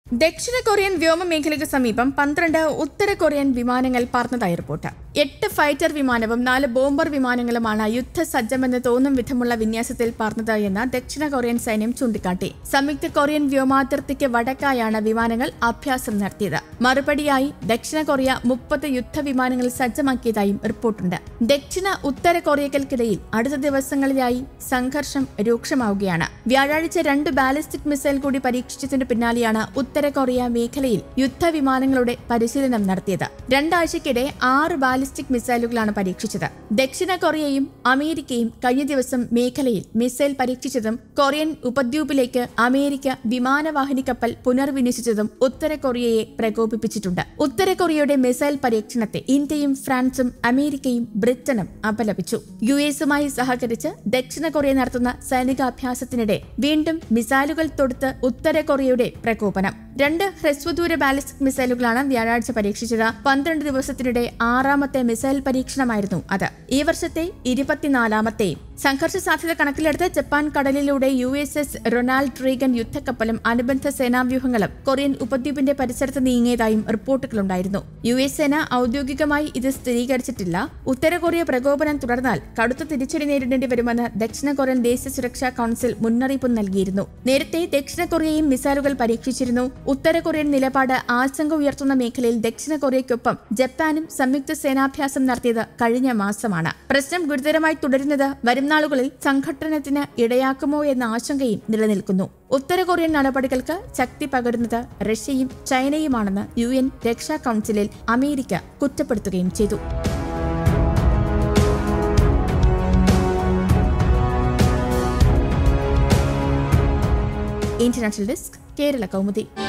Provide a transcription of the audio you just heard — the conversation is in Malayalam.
ദക്ഷിണ കൊറിയൻ വ്യോമ മേഖലയ്ക്ക് സമീപം പന്ത്രണ്ട് ഉത്തര കൊറിയൻ വിമാനങ്ങൾ പറന്നതായി റിപ്പോർട്ട് എട്ട് ഫൈറ്റർ വിമാനവും നാല് ബോംബർ വിമാനങ്ങളുമാണ് യുദ്ധസജ്ജമെന്ന് തോന്നും വിധമുള്ള വിന്യാസത്തിൽ പറന്നത് എന്ന് ദക്ഷിണ കൊറിയൻ സൈന്യം ചൂണ്ടിക്കാട്ടി സംയുക്ത കൊറിയൻ വ്യോമാതിർത്തിക്ക് വടക്കായാണ് വിമാനങ്ങൾ അഭ്യാസം നടത്തിയത് മറുപടിയായി ദക്ഷിണ കൊറിയ മുപ്പത് യുദ്ധവിമാനങ്ങൾ സജ്ജമാക്കിയതായും റിപ്പോർട്ടുണ്ട് ദക്ഷിണ ഉത്തര കൊറിയകൾക്കിടയിൽ അടുത്ത ദിവസങ്ങളിലായി സംഘർഷം രൂക്ഷമാവുകയാണ് വ്യാഴാഴ്ച രണ്ട് ബാലിസ്റ്റിക് മിസൈൽ കൂടി പരീക്ഷിച്ചതിന് പിന്നാലെയാണ് ഉത്തര കൊറിയ മേഖലയിൽ യുദ്ധവിമാനങ്ങളുടെ പരിശീലനം നടത്തിയത് രണ്ടാഴ്ചക്കിടെ ആറ് ബാലിസ്റ്റിക് മിസൈലുകളാണ് പരീക്ഷിച്ചത് ദക്ഷിണ കൊറിയയും അമേരിക്കയും കഴിഞ്ഞ ദിവസം മേഖലയിൽ മിസൈൽ പരീക്ഷിച്ചതും കൊറിയൻ ഉപദ്വീപിലേക്ക് അമേരിക്ക വിമാനവാഹിനി കപ്പൽ പുനർവിന്യസിച്ചതും ഉത്തര കൊറിയയെ പ്രകോപിപ്പിച്ചിട്ടുണ്ട് ഉത്തര കൊറിയയുടെ മിസൈൽ പരീക്ഷണത്തെ ഇന്ത്യയും ഫ്രാൻസും അമേരിക്കയും ബ്രിട്ടനും അപലപിച്ചു യു എസുമായി സഹകരിച്ച് ദക്ഷിണ കൊറിയ നടത്തുന്ന സൈനികാഭ്യാസത്തിനിടെ വീണ്ടും മിസൈലുകൾ തൊടുത്ത് ഉത്തര കൊറിയയുടെ പ്രകോപനം രണ്ട് ഹ്രസ്വദൂര ബാലിസ്റ്റിക് മിസൈലുകളാണ് വ്യാഴാഴ്ച പരീക്ഷിച്ചത് പന്ത്രണ്ട് ദിവസത്തിനിടെ ആറാമത്തെ മിസൈൽ പരീക്ഷണമായിരുന്നു അത് ഈ വർഷത്തെ ഇരുപത്തിനാലാമത്തെയും സംഘർഷ സാധ്യത കണക്കിലെടുത്ത് ജപ്പാൻ കടലിലൂടെ U S S Ronald Reagan യുദ്ധക്കപ്പലും അനുബന്ധ സേനാവ്യൂഹങ്ങളും കൊറിയൻ ഉപദ്വീപിന്റെ പരിസരത്ത് നീങ്ങിയതായും റിപ്പോർട്ടുകളുണ്ടായിരുന്നു യു എസ് സേന ഔദ്യോഗികമായി ഇത് സ്ഥിരീകരിച്ചിട്ടില്ല ഉത്തര കൊറിയ പ്രകോപനം തുടർന്നാൽ കടുത്ത തിരിച്ചടി നേരിടേണ്ടി വരുമെന്ന് ദക്ഷിണ കൊറിയൻ ദേശീയ സുരക്ഷാ കൌൺസിൽ മുന്നറിയിപ്പ് നൽകിയിരുന്നു നേരത്തെ ദക്ഷിണ കൊറിയയും മിസൈലുകൾ പരീക്ഷിച്ചിരുന്നു ഉത്തര കൊറിയൻ നിലപാട് ആശങ്ക ഉയർത്തുന്ന മേഖലയിൽ ദക്ഷിണ കൊറിയയ്ക്കൊപ്പം ജപ്പാനും സംയുക്ത സേനാഭ്യാസം നടത്തിയത് കഴിഞ്ഞ മാസമാണ് പ്രശ്നം ഗുരുതരമായി തുടരുന്നത് വരും നാളുകളിൽ സംഘട്ടനത്തിന് ഇടയാക്കുമോ എന്ന ആശങ്കയും നിലനിൽക്കുന്നു ഉത്തര കൊറിയൻ നടപടികൾക്ക് ശക്തി പകരുന്നത് റഷ്യയും ചൈനയുമാണെന്ന് യു എൻ രക്ഷാ കൌൺസിലിൽ അമേരിക്ക കുറ്റപ്പെടുത്തുകയും ചെയ്തു ഇന്റർനാഷണൽ ഡെസ്ക് കേരള കൗമുദി